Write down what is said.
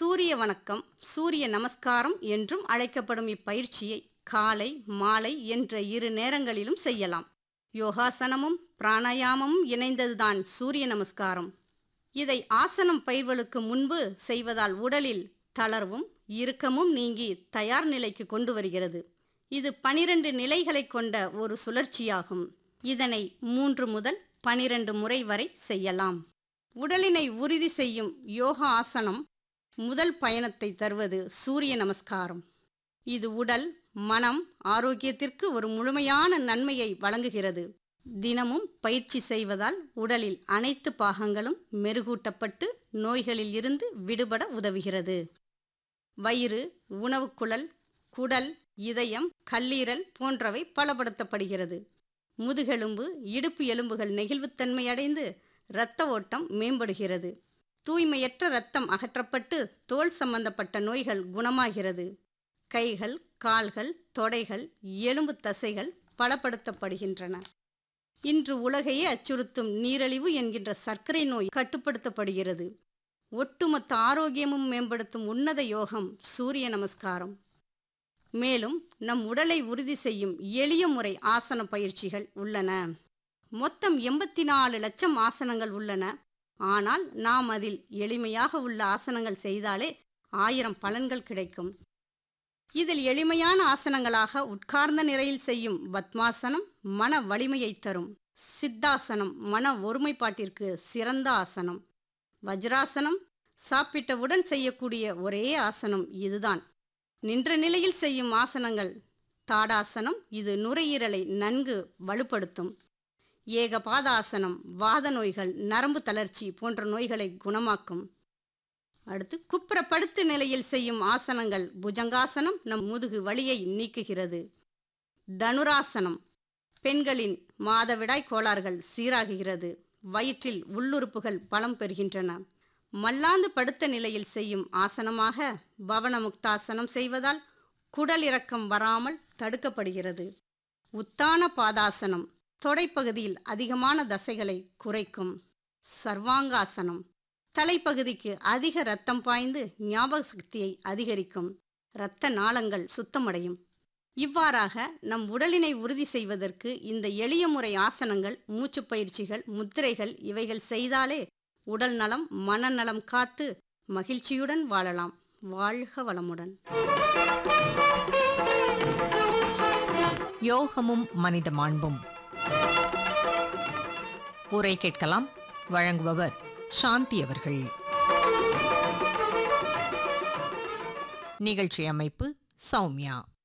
சூரிய வணக்கம் சூரிய நமஸ்காரம் என்றும் அழைக்கப்படும் இப்பயிற்சியை காலை மாலை என்ற இரு நேரங்களிலும் செய்யலாம் யோகாசனமும் பிராணாயாமமும் இணைந்ததுதான் சூரிய நமஸ்காரம் இதை ஆசனம் பயிர்வலுக்கு முன்பு செய்வதால் உடலில் தளர்வும் இறுக்கமும் நீங்கி தயார் நிலைக்கு கொண்டு வருகிறது இது பனிரெண்டு நிலைகளை கொண்ட ஒரு சுழற்சியாகும் இதனை மூன்று முதல் பனிரெண்டு முறை வரை செய்யலாம் உடலினை உறுதி செய்யும் யோகா ஆசனம் முதல் பயணத்தை தருவது சூரிய நமஸ்காரம் இது உடல் மனம் ஆரோக்கியத்திற்கு ஒரு முழுமையான நன்மையை வழங்குகிறது தினமும் பயிற்சி செய்வதால் உடலில் அனைத்து பாகங்களும் மெருகூட்டப்பட்டு நோய்களில் இருந்து விடுபட உதவுகிறது வயிறு உணவுக்குழல் குடல் இதயம் கல்லீரல் போன்றவை பலப்படுத்தப்படுகிறது முதுகெலும்பு இடுப்பு எலும்புகள் நெகிழ்வுத்தன்மை அடைந்து இரத்த ஓட்டம் மேம்படுகிறது தூய்மையற்ற இரத்தம் அகற்றப்பட்டு தோல் சம்பந்தப்பட்ட நோய்கள் குணமாகிறது கைகள் கால்கள் தொடைகள் எலும்பு தசைகள் பலப்படுத்தப்படுகின்றன இன்று உலகையே அச்சுறுத்தும் நீரழிவு என்கின்ற சர்க்கரை நோய் கட்டுப்படுத்தப்படுகிறது ஒட்டுமொத்த ஆரோக்கியமும் மேம்படுத்தும் உன்னத யோகம் சூரிய நமஸ்காரம் மேலும் நம் உடலை உறுதி செய்யும் எளிய முறை ஆசன பயிற்சிகள் உள்ளன மொத்தம் எண்பத்தி நாலு லட்சம் ஆசனங்கள் உள்ளன ஆனால் நாம் அதில் எளிமையாக உள்ள ஆசனங்கள் செய்தாலே ஆயிரம் பலன்கள் கிடைக்கும் இதில் எளிமையான ஆசனங்களாக உட்கார்ந்த நிலையில் செய்யும் பத்மாசனம் மன வலிமையை தரும் சித்தாசனம் மன ஒருமைப்பாட்டிற்கு சிறந்த ஆசனம் வஜ்ராசனம் சாப்பிட்டவுடன் செய்யக்கூடிய ஒரே ஆசனம் இதுதான் நின்ற நிலையில் செய்யும் ஆசனங்கள் தாடாசனம் இது நுரையீரலை நன்கு வலுப்படுத்தும் ஏகபாதாசனம் வாத நோய்கள் நரம்பு தளர்ச்சி போன்ற நோய்களை குணமாக்கும் அடுத்து குப்புறப்படுத்து நிலையில் செய்யும் ஆசனங்கள் புஜங்காசனம் நம் முதுகு வலியை நீக்குகிறது தனுராசனம் பெண்களின் மாதவிடாய் கோளாறுகள் சீராகுகிறது வயிற்றில் உள்ளுறுப்புகள் பலம் பெறுகின்றன மல்லாந்து படுத்த நிலையில் செய்யும் ஆசனமாக பவனமுக்தாசனம் செய்வதால் குடல் இறக்கம் வராமல் தடுக்கப்படுகிறது உத்தான பாதாசனம் தொடைப்பகுதியில் அதிகமான தசைகளை குறைக்கும் சர்வாங்காசனம் தலைப்பகுதிக்கு அதிக இரத்தம் பாய்ந்து ஞாபக சக்தியை அதிகரிக்கும் இரத்த நாளங்கள் சுத்தமடையும் இவ்வாறாக நம் உடலினை உறுதி செய்வதற்கு இந்த எளிய முறை ஆசனங்கள் மூச்சுப் பயிற்சிகள் முத்திரைகள் இவைகள் செய்தாலே உடல் நலம் மனநலம் காத்து மகிழ்ச்சியுடன் வாழலாம் வாழ்க வளமுடன் யோகமும் மனித மாண்பும் உரை கேட்கலாம் வழங்குபவர் சாந்தி அவர்கள் நிகழ்ச்சி அமைப்பு சௌமியா